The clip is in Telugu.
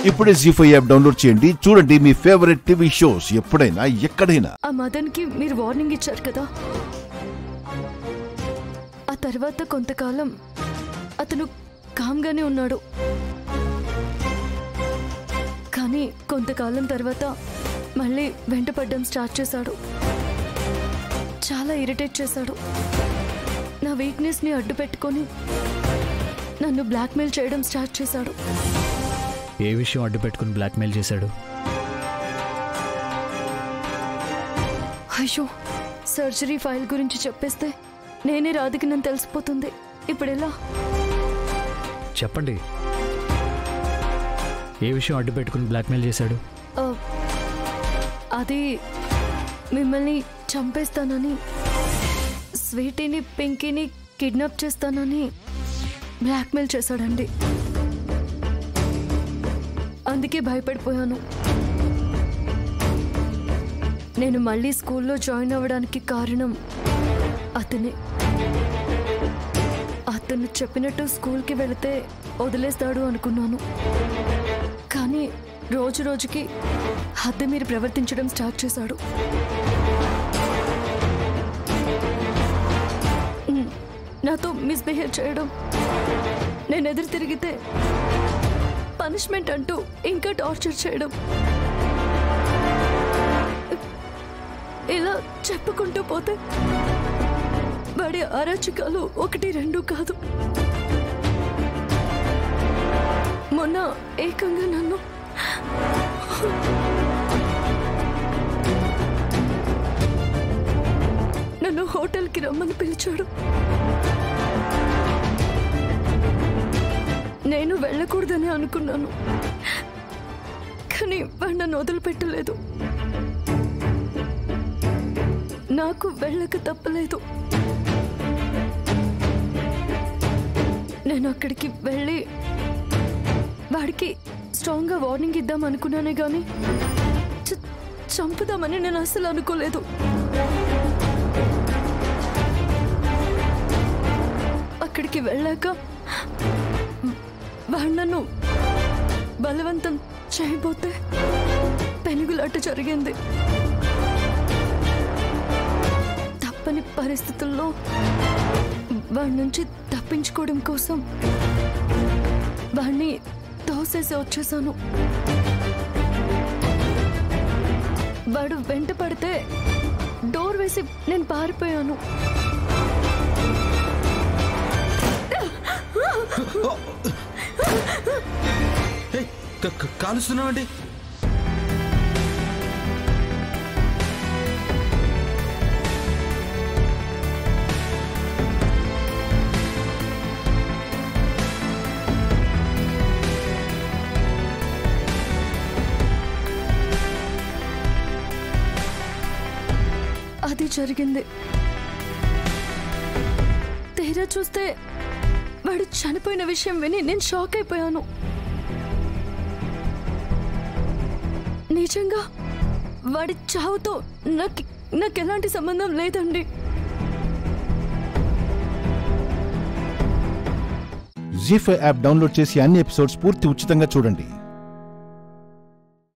ఇప్పుడే జీ ఫైవ్ యాప్ డౌన్లోడ్ చేయండి చూడండి మీ ఫేవరెట్ టీవీ షోస్ ఎప్పుడైనా ఎక్కడైనా ఆ మదన్కి మీరు వార్నింగ్ ఇచ్చారు కదా ఆ తర్వాత కొంతకాలం అతను కామ్గానే ఉన్నాడు కానీ కొంతకాలం తర్వాత మళ్ళీ వెంటపడడం స్టార్ట్ చేశాడు చాలా ఇరిటేట్ చేశాడు నా వీక్నెస్ని అడ్డు పెట్టుకొని నన్ను బ్లాక్మెయిల్ చేయడం స్టార్ట్ చేశాడు ఏ విషయం అడ్డు పెట్టుకుని బ్లాక్మెయిల్ చేశాడు అయ్యో సర్జరీ ఫైల్ గురించి చెప్పేస్తే నేనే రాధికి నన్ను తెలిసిపోతుంది ఇప్పుడు ఎలా చెప్పండి ఏ విషయం అడ్డు పెట్టుకుని బ్లాక్మెయిల్ చేశాడు ఆ, అది మిమ్మల్ని చంపేస్తానని స్వీటీని పింకీని కిడ్నాప్ చేస్తానని బ్లాక్మెయిల్ చేశాడండి అందుకే భయపడిపోయాను నేను మళ్ళీ స్కూల్లో జాయిన్ అవ్వడానికి కారణం అతనే అతను చెప్పినట్టు స్కూల్కి వెళితే వదిలేస్తాడు అనుకున్నాను కానీ రోజు రోజుకి హద్దు మీరు ప్రవర్తించడం స్టార్ట్ చేశాడు ఉమ్, నాతో మిస్బిహేవ్ చేయడం నేను ఎదురు తిరిగితే పనిష్మెంట్ అంటూ ఇంకా టార్చర్ చేయడం ఇలా చెప్పుకుంటూ పోతే వాడి అరాచకాలు ఒకటి రెండు కాదు మొన్న ఏకంగా నన్ను నన్ను హోటల్కి రమ్మని పిలిచాడు నేను వెళ్ళకూడదని అనుకున్నాను కానీ వాడు నన్ను వదిలిపెట్టలేదు నాకు వెళ్ళక తప్పలేదు నేను అక్కడికి వెళ్ళి వాడికి స్ట్రాంగ్గా వార్నింగ్ ఇద్దాం అనుకున్నానే కానీ చ- చంపుదామని నేను అసలు అనుకోలేదు అక్కడికి వెళ్ళాక వాడు నన్ను బలవంతం చేయబోతే పెనుగులాట జరిగింది తప్పని పరిస్థితుల్లో వాడి నుంచి తప్పించుకోవడం కోసం వాడిని తోసేసి వచ్చేసాను వాడు వెంట పడితే డోర్ వేసి నేను పారిపోయాను ఏయ్, క- క- కాలుస్తున్నావండి అది జరిగింది తీరా చూస్తే వాడు చనిపోయిన విషయం విని నేను షాక్ అయిపోయాను నిజంగా వాడి చావుతో నాకు నాకు ఎలాంటి సంబంధం లేదండి జీ ఫైవ్ యాప్ డౌన్లోడ్ చేసి అన్ని ఎపిసోడ్స్ పూర్తి ఉచితంగా చూడండి